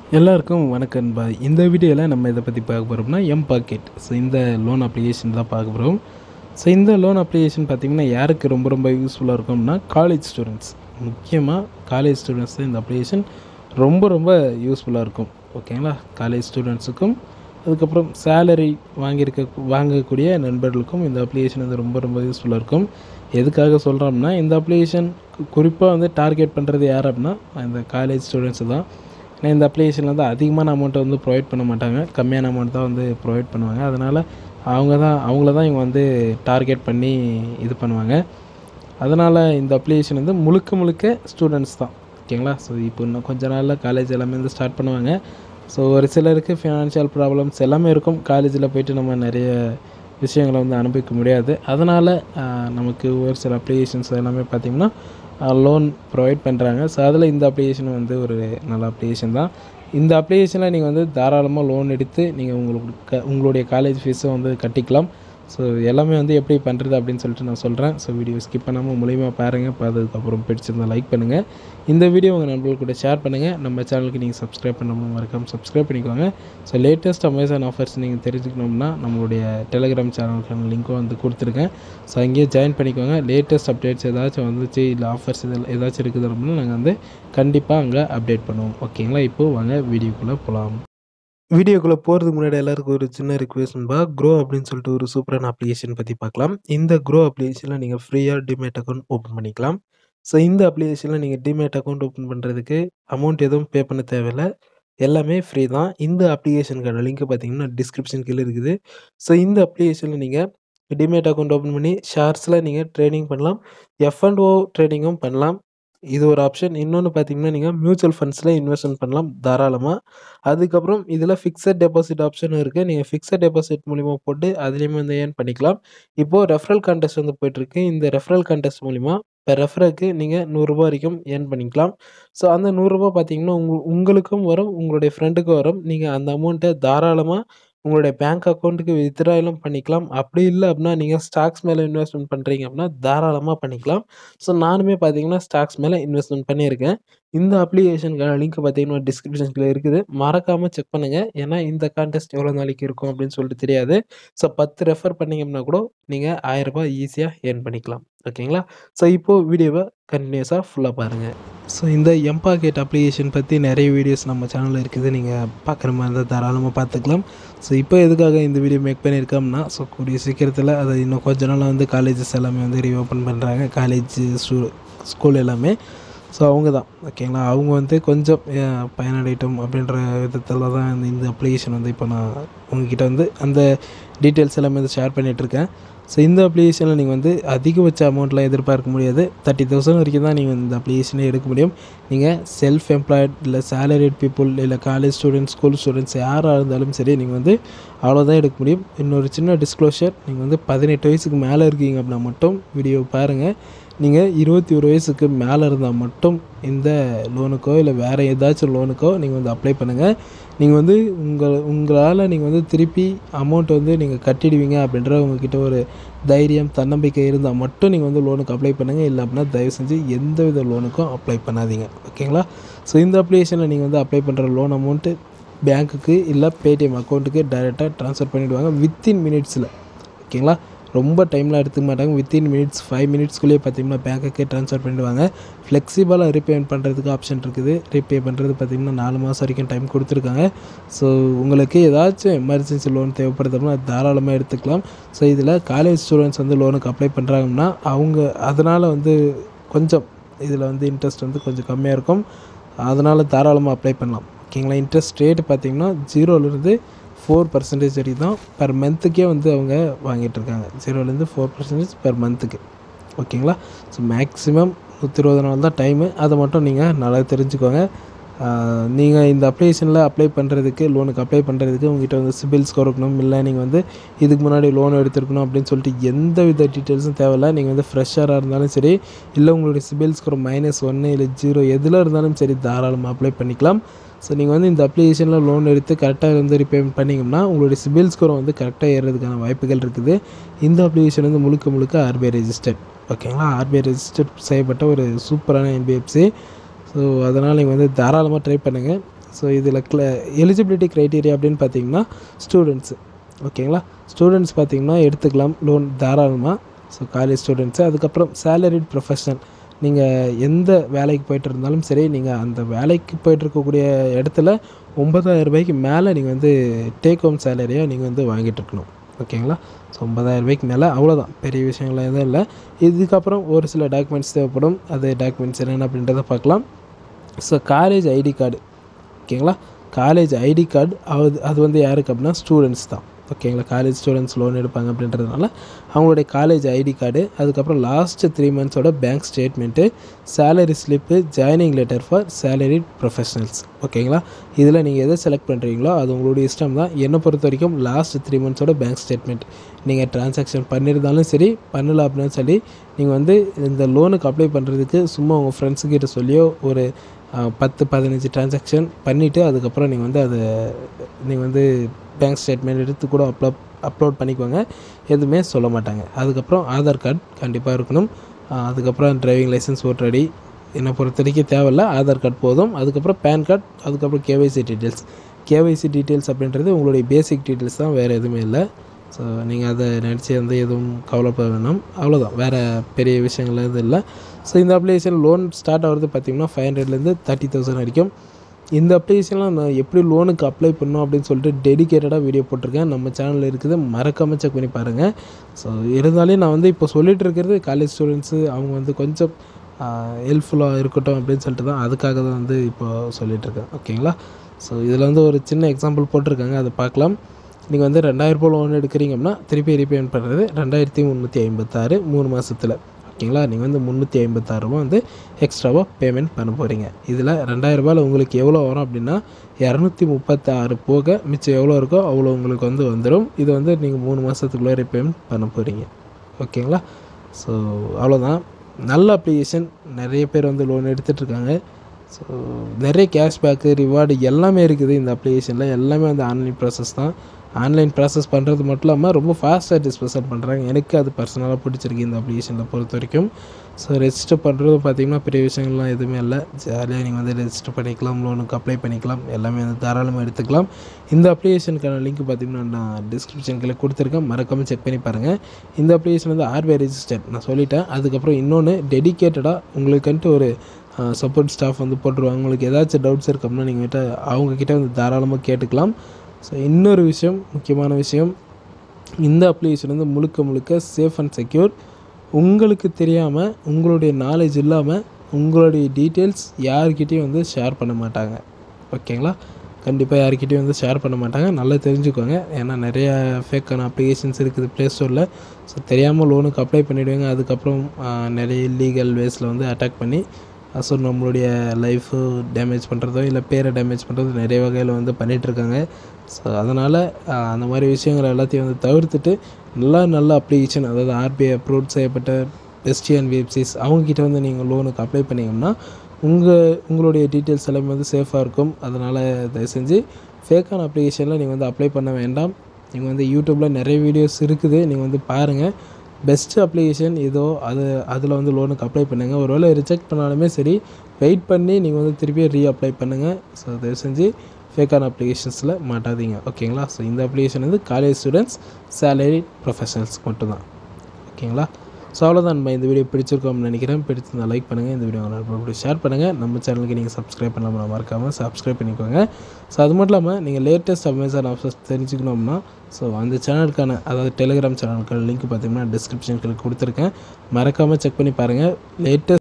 எல்லாருக்கும் வணக்கம் பாய் இந்த வீடியோவில் நம்ம இதை பற்றி பார்க்க போகிறோம்னா எம் பாக்கெட் ஸோ இந்த லோன் அப்ளிகேஷன் தான் பார்க்க போகிறோம் ஸோ இந்த லோன் அப்ளிகேஷன் பார்த்திங்கன்னா யாருக்கு ரொம்ப ரொம்ப யூஸ்ஃபுல்லாக இருக்கும்னா காலேஜ் ஸ்டூடெண்ட்ஸ் முக்கியமாக காலேஜ் ஸ்டூடெண்ட்ஸ் தான் இந்த அப்ளிகேஷன் ரொம்ப ரொம்ப யூஸ்ஃபுல்லாக இருக்கும் ஓகேங்களா காலேஜ் ஸ்டூடெண்ட்ஸுக்கும் அதுக்கப்புறம் சேலரி வாங்கியிருக்க வாங்கக்கூடிய நண்பர்களுக்கும் இந்த அப்ளிகேஷன் வந்து ரொம்ப ரொம்ப யூஸ்ஃபுல்லாக இருக்கும் எதுக்காக சொல்கிறோம்னா இந்த அப்ளிகேஷன் குறிப்பாக வந்து டார்கெட் பண்ணுறது யார் அப்படின்னா இந்த காலேஜ் ஸ்டூடெண்ட்ஸு தான் ஏன்னா இந்த அப்ளிகேஷனில் வந்து அதிகமான அமௌண்ட்டை வந்து ப்ரொவைட் பண்ண மாட்டாங்க கம்மியான அமௌண்ட் தான் வந்து ப்ரொவைட் பண்ணுவாங்க அதனால் அவங்க தான் அவங்கள தான் இவங்க வந்து டார்கெட் பண்ணி இது பண்ணுவாங்க அதனால் இந்த அப்ளிகேஷன் வந்து முழுக்க முழுக்க ஸ்டூடெண்ட்ஸ் தான் ஓகேங்களா ஸோ இப்போ இன்னும் கொஞ்ச நாளில் காலேஜ் எல்லாமே வந்து ஸ்டார்ட் பண்ணுவாங்க ஸோ ஒரு சிலருக்கு ஃபினான்ஷியல் ப்ராப்ளம்ஸ் எல்லாமே இருக்கும் காலேஜில் போயிட்டு நம்ம நிறைய விஷயங்களை வந்து அனுபவிக்க முடியாது அதனால் நமக்கு ஒரு சில அப்ளிகேஷன்ஸ் எல்லாமே பார்த்திங்கன்னா லோன் ப்ரொவைட் பண்ணுறாங்க ஸோ அதில் இந்த அப்ளிகேஷன் வந்து ஒரு நல்ல அப்ளிகேஷன் தான் இந்த அப்ளிகேஷனில் நீங்கள் வந்து தாராளமாக லோன் எடுத்து நீங்கள் உங்களுக்கு க உங்களுடைய காலேஜ் ஃபீஸை வந்து கட்டிக்கலாம் ஸோ எல்லாமே வந்து எப்படி பண்ணுறது அப்படின்னு சொல்லிட்டு நான் சொல்கிறேன் ஸோ வீடியோ ஸ்கிப் பண்ணாமல் மூலியமாக பாருங்கள் பார்த்ததுக்கப்புறம் பிடிச்சிருந்தால் லைக் பண்ணுங்கள் இந்த வீடியோ உங்கள் நண்பர்கள் கூட ஷேர் பண்ணுங்கள் நம்ம சேனலுக்கு நீங்கள் சப்ஸ்கிரைப் பண்ணாமல் மறக்காமல் சப்ஸ்கிரைப் பண்ணிக்கோங்க ஸோ லேட்டஸ்ட் அமேசான் ஆஃபர்ஸ் நீங்கள் தெரிஞ்சுக்கணும்னா நம்மளுடைய டெலிகிராம் சேனலுக்கான லிங்க்கும் வந்து கொடுத்துருக்கேன் ஸோ அங்கேயே ஜாயின் பண்ணிக்கோங்க லேட்டஸ்ட் அப்டேட்ஸ் ஏதாச்சும் வந்துச்சு இல்லை ஆஃபர்ஸ் இதில் ஏதாச்சும் இருக்குது அப்படின்னா நாங்கள் வந்து கண்டிப்பாக அங்கே அப்டேட் பண்ணுவோம் ஓகேங்களா இப்போது வாங்க வீடியோக்குள்ளே போகலாம் வீடியோக்குள்ளே போகிறதுக்கு முன்னாடி எல்லாருக்கும் ஒரு சின்ன ரிக்வெஸ்ட்பா க்ரோ அப்படின்னு சொல்லிட்டு ஒரு சூப்பரான அப்ளிகேஷன் பற்றி பார்க்கலாம் இந்த க்ரோ அப்ளிகேஷனில் நீங்கள் ஃப்ரீயாக டிமேட் அக்கௌண்ட் ஓப்பன் பண்ணிக்கலாம் ஸோ இந்த அப்ளிகேஷனில் நீங்கள் டிமேட் அக்கௌண்ட் ஓப்பன் பண்ணுறதுக்கு அமௌண்ட் எதுவும் பே பண்ண தேவையில்லை எல்லாமே ஃப்ரீ தான் இந்த அப்ளிகேஷனுக்கான லிங்க் பார்த்தீங்கன்னா டிஸ்கிரிப்ஷன் கீழே இருக்குது ஸோ இந்த அப்ளிகேஷனில் நீங்கள் டிமேட் அக்கௌண்ட் ஓப்பன் பண்ணி ஷேர்ஸில் நீங்கள் ட்ரேடிங் பண்ணலாம் எஃப் அண்ட் ஓ ட்ரேடிங்கும் பண்ணலாம் இது ஒரு ஆப்ஷன் இன்னொன்று பார்த்தீங்கன்னா நீங்கள் மியூச்சுவல் ஃபண்ட்ஸில் இன்வெஸ்ட்மெண்ட் பண்ணலாம் தாராளமாக அதுக்கப்புறம் இதில் ஃபிக்ஸட் டெபாசிட் ஆப்ஷனும் இருக்குது நீங்கள் ஃபிக்ஸட் டெபாசிட் மூலிமா போட்டு அதுலேயுமே வந்து ஏர்ன் பண்ணிக்கலாம் இப்போது ரெஃபரல் கான்டெஸ்ட் வந்து போயிட்டுருக்கு இந்த ரெஃபரல் கான்டெஸ்ட் மூலிமா இப்போ ரெஃபருக்கு நீங்கள் நூறுரூபா வரைக்கும் ஏர்ன் பண்ணிக்கலாம் ஸோ அந்த நூறுரூபா பார்த்தீங்கன்னா உங்க உங்களுக்கும் வரும் உங்களுடைய ஃப்ரெண்டுக்கும் வரும் நீங்கள் அந்த அமௌண்ட்டை தாராளமாக உங்களுடைய பேங்க் அக்கௌண்ட்டுக்கு வித்ட்ராயலும் பண்ணிக்கலாம் அப்படி இல்லை அப்படின்னா நீங்கள் ஸ்டாக்ஸ் மேலே இன்வெஸ்ட்மெண்ட் பண்ணுறீங்க அப்படின்னா தாராளமாக பண்ணிக்கலாம் ஸோ நானுமே பார்த்தீங்கன்னா ஸ்டாக்ஸ் மேலே இன்வெஸ்ட்மெண்ட் பண்ணியிருக்கேன் இந்த அப்ளிகேஷனுக்கான லிங்க் பார்த்தீங்கன்னா டிஸ்கிரிப்ஷன்ஸில் இருக்குது மறக்காமல் செக் பண்ணுங்கள் ஏன்னா இந்த கான்டெஸ்ட் எவ்வளோ நாளைக்கு இருக்கும் அப்படின்னு சொல்லிட்டு தெரியாது ஸோ பத்து ரெஃபர் பண்ணிங்கன்னா கூட நீங்கள் ஆயிரரூபா ஈஸியாக ஏர்ன் பண்ணிக்கலாம் ஓகேங்களா ஸோ இப்போது வீடியோவை கண்டினியூஸாக ஃபுல்லாக பாருங்கள் ஸோ இந்த எம்பாக்கெட் அப்ளிகேஷன் பற்றி நிறைய வீடியோஸ் நம்ம சேனலில் இருக்குது நீங்கள் பார்க்குற மாதிரி இருந்தால் தாராளமாக பார்த்துக்கலாம் ஸோ இப்போ எதுக்காக இந்த வீடியோ மேக் பண்ணியிருக்கோம்னா ஸோ கூடிய சீக்கிரத்தில் அதை இன்னும் கொஞ்ச நாளாக வந்து காலேஜஸ் எல்லாமே வந்து ரீஓப்பன் பண்ணுறாங்க காலேஜ் ஸ்டூ ஸ்கூல் எல்லாமே ஸோ அவங்க தான் ஓகேங்களா அவங்க வந்து கொஞ்சம் பயனடையட்டும் அப்படின்ற விதத்தில் தான் இந்த இந்த அப்ளிகேஷன் வந்து இப்போ நான் உங்ககிட்ட வந்து அந்த டீட்டெயில்ஸ் எல்லாமே வந்து ஷேர் பண்ணிகிட்ருக்கேன் ஸோ இந்த அப்ளிகேஷனில் நீங்கள் வந்து அதிகபட்ச அமௌண்ட்லாம் எதிர்பார்க்க முடியாது தேர்ட்டி தௌசண்ட் வரைக்கும் தான் நீங்கள் இந்த அப்ளிகேஷனை எடுக்க முடியும் நீங்கள் செல்ஃப் எம்ப்ளாய்ட் இல்லை சேலரிட் பீப்புள் இல்லை காலேஜ் ஸ்டூடெண்ட்ஸ் ஸ்கூல் ஸ்டூடெண்ட்ஸ் யாராக இருந்தாலும் சரி நீங்கள் வந்து அவ்வளோதான் எடுக்க முடியும் இன்னொரு சின்ன டிஸ்க்ளோஷர் நீங்கள் வந்து பதினெட்டு வயசுக்கு மேலே இருக்கீங்க அப்படின்னா மட்டும் வீடியோ பாருங்கள் நீங்கள் இருபத்தி ஒரு வயசுக்கு மேலே இருந்தால் மட்டும் இந்த லோனுக்கோ இல்லை வேறு ஏதாச்சும் லோனுக்கோ நீங்கள் வந்து அப்ளை பண்ணுங்கள் நீங்கள் வந்து உங்கள் உங்களால் நீங்கள் வந்து திருப்பி அமௌண்ட் வந்து நீங்கள் கட்டிடுவீங்க அப்படின்ற உங்ககிட்ட ஒரு தைரியம் தன்னம்பிக்கை இருந்தால் மட்டும் நீங்கள் வந்து லோனுக்கு அப்ளை பண்ணுங்கள் இல்லை அப்படின்னா தயவு செஞ்சு எந்த வித லோனுக்கும் அப்ளை பண்ணாதீங்க ஓகேங்களா ஸோ இந்த அப்ளிகேஷனில் நீங்கள் வந்து அப்ளை பண்ணுற லோன் அமௌண்ட்டு பேங்க்குக்கு இல்லை பேடிஎம் அக்கௌண்ட்டுக்கு டைரெக்டாக ட்ரான்ஸ்ஃபர் பண்ணிவிடுவாங்க வித்தின் மினிட்ஸில் ஓகேங்களா ரொம்ப டைம்லாம் எடுத்துக்க மாட்டாங்க வித்தின் மினிட்ஸ் ஃபைவ் மினிட்ஸ்க்குள்ளேயே பார்த்தீங்கன்னா பேங்க்குக்கே ட்ரான்ஸ்ஃபர் பண்ணிடுவாங்க ஃப்ளெக்சிபிளாக ரீபேமெண்ட் பண்ணுறதுக்கு ஆப்ஷன் இருக்குது ரீபே பண்ணுறது பார்த்திங்கன்னா நாலு மாதம் வரைக்கும் டைம் கொடுத்துருக்காங்க ஸோ உங்களுக்கு ஏதாச்சும் எமர்ஜென்சி லோன் தேவைப்படுதுன்னா தாராளமாக எடுத்துக்கலாம் ஸோ இதில் காலேஜ் ஸ்டூடெண்ட்ஸ் வந்து லோனுக்கு அப்ளை பண்ணுறாங்கன்னா அவங்க அதனால் வந்து கொஞ்சம் இதில் வந்து இன்ட்ரெஸ்ட் வந்து கொஞ்சம் கம்மியாக இருக்கும் அதனால் தாராளமாக அப்ளை பண்ணலாம் ஓகேங்களா இன்ட்ரெஸ்ட் ரேட்டு பார்த்திங்கன்னா ஜீரோலேருந்து ஃபோர் பர்சன்டேஜ் வரைக்கும் தான் பர் மந்த்துக்கே வந்து அவங்க வாங்கிட்டு இருக்காங்க ஜீரோலேருந்து ஃபோர் பர்சன்டேஜ் பர் மந்த்துக்கு ஓகேங்களா ஸோ மேக்ஸிமம் நூற்றி இருபது நாள் தான் டைமு அதை மட்டும் நீங்கள் நல்லா தெரிஞ்சுக்கோங்க நீங்கள் இந்த அப்ளிகேஷனில் அப்ளை பண்ணுறதுக்கு லோனுக்கு அப்ளை பண்ணுறதுக்கு உங்ககிட்ட வந்து சிபில் ஸ்கோர் இருக்கணும் இல்லை நீங்கள் வந்து இதுக்கு முன்னாடி லோன் எடுத்துருக்கணும் அப்படின்னு சொல்லிட்டு எந்த வித டீட்டெயில்ஸும் தேவையில்ல நீங்கள் வந்து ஃப்ரெஷ்ஷராக இருந்தாலும் சரி இல்லை உங்களுடைய சிபில் ஸ்கோர் மைனஸ் ஒன்று இல்லை ஜீரோ எதில் இருந்தாலும் சரி தாராளமாக அப்ளை பண்ணிக்கலாம் ஸோ நீங்கள் வந்து இந்த அப்ளிகேஷனில் லோன் எடுத்து கரெக்டாக வந்து ரிப்பேமெண்ட் பண்ணிங்கன்னா உங்களுடைய சிபில் ஸ்கோரை வந்து கரெக்டாக ஏறுறதுக்கான வாய்ப்புகள் இருக்குது இந்த அப்ளிகேஷன் வந்து முழுக்க முழுக்க ஆர்பிஐ ரெஜிஸ்டர்ட் ஓகேங்களா ஆர்பிஐ ரெஜிஸ்டர் செய்யப்பட்ட ஒரு சூப்பரான என்பிஎஃப்சி ஸோ அதனால் நீங்கள் வந்து தாராளமாக ட்ரை பண்ணுங்கள் ஸோ இதில் க்ள எலிஜிபிலிட்டி க்ரைட்டீரியா அப்படின்னு பார்த்தீங்கன்னா ஸ்டூடெண்ட்ஸு ஓகேங்களா ஸ்டூடெண்ட்ஸ் பார்த்தீங்கன்னா எடுத்துக்கலாம் லோன் தாராளமாக ஸோ காலேஜ் ஸ்டூடெண்ட்ஸு அதுக்கப்புறம் சேலரிட் ப்ரொஃபஷனல் நீங்கள் எந்த வேலைக்கு போயிட்டு இருந்தாலும் சரி நீங்கள் அந்த வேலைக்கு போயிட்டு இருக்கக்கூடிய இடத்துல ஒன்பதாயிரம் ரூபாய்க்கு மேலே நீங்கள் வந்து டேக் ஹோம் சேலரியாக நீங்கள் வந்து வாங்கிட்டு இருக்கணும் ஓகேங்களா ஸோ ஒன்பதாயிரம் ரூபாய்க்கு மேலே அவ்வளோதான் பெரிய விஷயங்கள்லாம் எதுவும் இல்லை இதுக்கப்புறம் ஒரு சில டாக்குமெண்ட்ஸ் தேவைப்படும் அது டாக்குமெண்ட்ஸ் என்னென்ன அப்படின்றத பார்க்கலாம் ஸோ காலேஜ் ஐடி கார்டு ஓகேங்களா காலேஜ் ஐடி கார்டு அது அது வந்து யாருக்கு அப்படின்னா ஸ்டூடெண்ட்ஸ் தான் ஓகேங்களா காலேஜ் ஸ்டூடெண்ட்ஸ் லோன் எடுப்பாங்க அப்படின்றதுனால அவங்களுடைய காலேஜ் ஐடி கார்டு அதுக்கப்புறம் லாஸ்ட்டு த்ரீ மந்த்ஸோட bank statement salary slip joining letter for salary professionals ஓகேங்களா இதில் நீங்கள் எதை செலக்ட் பண்ணுறீங்களோ அது உங்களுடைய இஷ்டம் தான் என்னை பொறுத்த வரைக்கும் லாஸ்ட் த்ரீ மந்த்ஸோட பேங்க் ஸ்டேட்மெண்ட் நீங்கள் ட்ரான்சாக்ஷன் பண்ணியிருந்தாலும் சரி பண்ணல அப்படின்னு சொல்லி நீங்கள் வந்து இந்த லோனுக்கு அப்ளை பண்ணுறதுக்கு சும்மா உங்கள் ஃப்ரெண்ட்ஸுக்கிட்ட சொல்லியோ ஒரு அஹ், பத்து பதினஞ்சு ட்ரான்சாக்ஷன் பண்ணிவிட்டு அதுக்கப்புறம் நீங்கள் வந்து அதை நீங்கள் வந்து பேங்க் ஸ்டேட்மெண்ட் எடுத்து கூட அப்லோட் அப்லோட் பண்ணிக்கோங்க எதுவுமே சொல்ல மாட்டாங்க அதுக்கப்புறம் ஆதார் கார்டு கண்டிப்பாக இருக்கணும் அஹ், அதுக்கப்புறம் டிரைவிங் லைசன்ஸ் ஓட்டர் ஐடி என்னை பொறுத்த வரைக்கும் தேவையில்ல ஆதார் கார்டு போதும் அதுக்கப்புறம் பேன் கார்டு அதுக்கப்புறம் கேவைசி டீட்டெயில்ஸ் கேவைசி டீட்டெயில்ஸ் அப்படின்றது உங்களுடைய பேசிக் டீட்டெயில்ஸ் தான் வேறு எதுவுமே இல்லை ஸோ நீங்கள் அதை நினச்சி வந்து எதுவும் கவலைப்பட வேணாம் அவ்வளோதான் வேறு பெரிய விஷயங்கள் எதுவும் இல்லை ஸோ இந்த அப்ளிகேஷன் லோன் ஸ்டார்ட் ஆகிறது பார்த்திங்கன்னா ஃபைவ் ஹண்ட்ரட்லேருந்து தேர்ட்டி தௌசண்ட் வரைக்கும் இந்த அப்ளிகேஷன்லாம் நான் எப்படி லோனுக்கு அப்ளை பண்ணணும் அப்படின்னு சொல்லிட்டு டெடிக்கேட்டடாக வீடியோ போட்டிருக்கேன் நம்ம சேனலில் இருக்குது மறக்காமல் செக் பண்ணி பாருங்கள் ஸோ இருந்தாலும் நான் வந்து இப்போ சொல்லிட்டு இருக்கிறது காலேஜ் ஸ்டூடெண்ட்ஸு அவங்க வந்து கொஞ்சம் ஹெல்ப்ஃபுல்லாக இருக்கட்டும் அப்படின்னு சொல்லிட்டு தான் அதுக்காக தான் வந்து இப்போ சொல்லிகிட்ருக்கேன் ஓகேங்களா ஸோ இதில் வந்து ஒரு சின்ன எக்ஸாம்பிள் போட்டிருக்காங்க அதை பார்க்கலாம் நீங்கள் வந்து ரெண்டாயிரம் ரூபாய் லோன் எடுக்கிறீங்க அப்படின்னா திருப்பி ரீபேமெண்ட் பண்ணுறது ரெண்டாயிரத்தி முந்நூற்றி ஐம்பத்தாறு மூணு மாதத்தில் ஓகேங்களா நீங்கள் வந்து முந்நூற்றி ஐம்பத்தாறு ரூபா வந்து எக்ஸ்ட்ராவாக பேமெண்ட் பண்ண போகிறீங்க இதில் ரெண்டாயிரம் ரூபாயில் உங்களுக்கு எவ்வளோ வரும் அப்படின்னா இரநூத்தி முப்பத்தாறு போக மிச்சம் எவ்வளோ இருக்கோ அவ்வளோ உங்களுக்கு வந்து வந்துடும் இது வந்து நீங்கள் மூணு மாதத்துக்குள்ளே ரீபேமெண்ட் பண்ண போகிறீங்க ஓகேங்களா ஸோ அவ்வளோதான் நல்ல அப்ளிகேஷன் நிறைய பேர் வந்து லோன் எடுத்துகிட்ருக்காங்க ஸோ நிறைய கேஷ்பேக்கு ரிவார்டு எல்லாமே இருக்குது இந்த அப்ளிகேஷனில் எல்லாமே வந்து ஆன்லைன் ப்ராசஸ் தான் ஆன்லைன் ப்ராசஸ் பண்ணுறது மட்டும் இல்லாமல் ரொம்ப ஃபாஸ்ட்டாக டிஸ்போசல் பண்ணுறாங்க எனக்கு அது பர்சனலாக பிடிச்சிருக்கு இந்த அப்ளிகேஷனில் பொறுத்த வரைக்கும் ஸோ ரெஜிஸ்டர் பண்ணுறது பார்த்திங்கன்னா பெரிய விஷயங்கள்லாம் எதுவுமே இல்லை ஜாலியாக நீங்கள் வந்து ரெஜிஸ்டர் பண்ணிக்கலாம் லோனுக்கு அப்ளை பண்ணிக்கலாம் எல்லாமே வந்து தாராளமாக எடுத்துக்கலாம் இந்த அப்ளிகேஷனுக்கான லிங்க் பார்த்திங்கன்னா நான் டிஸ்கிரிப்ஷனுக்குள்ளே கொடுத்துருக்கேன் மறக்காமல் செக் பண்ணி பாருங்கள் இந்த அப்ளிகேஷன் வந்து ஆர்பிஐ ரெஜிஸ்டர்ட் நான் சொல்லிட்டேன் அதுக்கப்புறம் இன்னொன்று டெடிக்கேட்டடாக உங்களுக்குன்ட்டு ஒரு சப்போர்ட் ஸ்டாஃப் வந்து போட்டுருவாங்க உங்களுக்கு ஏதாச்சும் டவுட்ஸ் இருக்கு அப்படின்னா நீங்கள் கிட்ட அவங்கக்கிட்ட வந்து தாராளமாக கேட்டுக்கலாம் ஸோ இன்னொரு விஷயம் முக்கியமான விஷயம் இந்த அப்ளிகேஷன் வந்து முழுக்க முழுக்க சேஃப் அண்ட் செக்யூர் உங்களுக்கு தெரியாமல் உங்களுடைய நாலேஜ் இல்லாமல் உங்களுடைய டீட்டெயில்ஸ் யார்கிட்டயும் வந்து ஷேர் பண்ண மாட்டாங்க ஓகேங்களா கண்டிப்பாக யார்கிட்டயும் வந்து ஷேர் பண்ண மாட்டாங்க நல்லா தெரிஞ்சுக்கோங்க ஏன்னா நிறைய ஃபேக்கான அப்ளிகேஷன்ஸ் இருக்குது ப்ளே ஸ்டோரில் ஸோ தெரியாமல் லோனுக்கு அப்ளை பண்ணிவிடுவாங்க அதுக்கப்புறம் ஆஹ், நிறைய இல்லீகல் வேஸில் வந்து அட்டாக் பண்ணி ஸோ நம்மளுடைய லைஃபு டேமேஜ் பண்ணுறதோ இல்லை பேரை டேமேஜ் பண்ணுறதோ நிறைய வகையில் வந்து பண்ணிகிட்ருக்காங்க ஸோ அதனால் அந்த மாதிரி விஷயங்கள் எல்லாத்தையும் வந்து தவிர்த்துட்டு நல்லா நல்ல அப்ளிகேஷன் அதாவது ஆர்பிஐ அப்ரூவ் செய்யப்பட்ட பெஸ்டியன் வெப்சைட்ஸ் அவங்கக்கிட்ட வந்து நீங்கள் லோனுக்கு அப்ளை பண்ணிங்கன்னா உங்கள் உங்களுடைய டீட்டெயில்ஸ் எல்லாமே வந்து சேஃபாக இருக்கும் அதனால் தயவு செஞ்சு ஃபேக்கான அப்ளிகேஷனில் நீங்கள் வந்து அப்ளை பண்ண வேண்டாம் நீங்கள் வந்து யூடியூப்பில் நிறைய வீடியோஸ் இருக்குது நீங்கள் வந்து பாருங்கள் பெஸ்ட்டு அப்ளிகேஷன் ஏதோ அது அதில் வந்து லோனுக்கு அப்ளை பண்ணுங்கள் ஒருவேளை ரிஜெக்ட் பண்ணாலுமே சரி வெயிட் பண்ணி நீங்கள் வந்து திருப்பி ரீ அப்ளை பண்ணுங்கள் ஸோ தயவு செஞ்சு ஃபேக்கான அப்ளிகேஷன்ஸில் மாட்டாதீங்க ஓகேங்களா ஸோ இந்த அப்ளிகேஷன் வந்து காலேஜ் ஸ்டூடெண்ட்ஸ் சேலரி ப்ரொஃபஷனல்ஸ் மட்டும்தான் ஓகேங்களா ஸோ அவ்வளோதான் நம்ம இந்த வீடியோ பிடிச்சிருக்கோம்னு நினைக்கிறேன் பிடிச்சிருந்தா லைக் பண்ணுங்கள் இந்த வீடியோ நண்பர்களுக்கு ஷேர் பண்ணுங்கள் நம்ம சேனலுக்கு நீங்கள் சப்ஸ்கிரைப் பண்ணாமல் மறக்காமல் சப்ஸ்கிரைப் பண்ணிக்கோங்க ஸோ அது மட்டும் இல்லாமல் நீங்கள் லேட்டஸ்ட் அமேசான் ஆஃபர்ஸ் தெரிஞ்சுக்கணும்னா ஸோ அந்த சேனலுக்கான அதாவது டெலிகிராம் சேனலுக்கான லிங்க் பார்த்தீங்கன்னா டிஸ்கிரிப்ஷனுக்கு கொடுத்துருக்கேன் மறக்காமல் செக் பண்ணி பாருங்கள் லேட்டஸ்ட்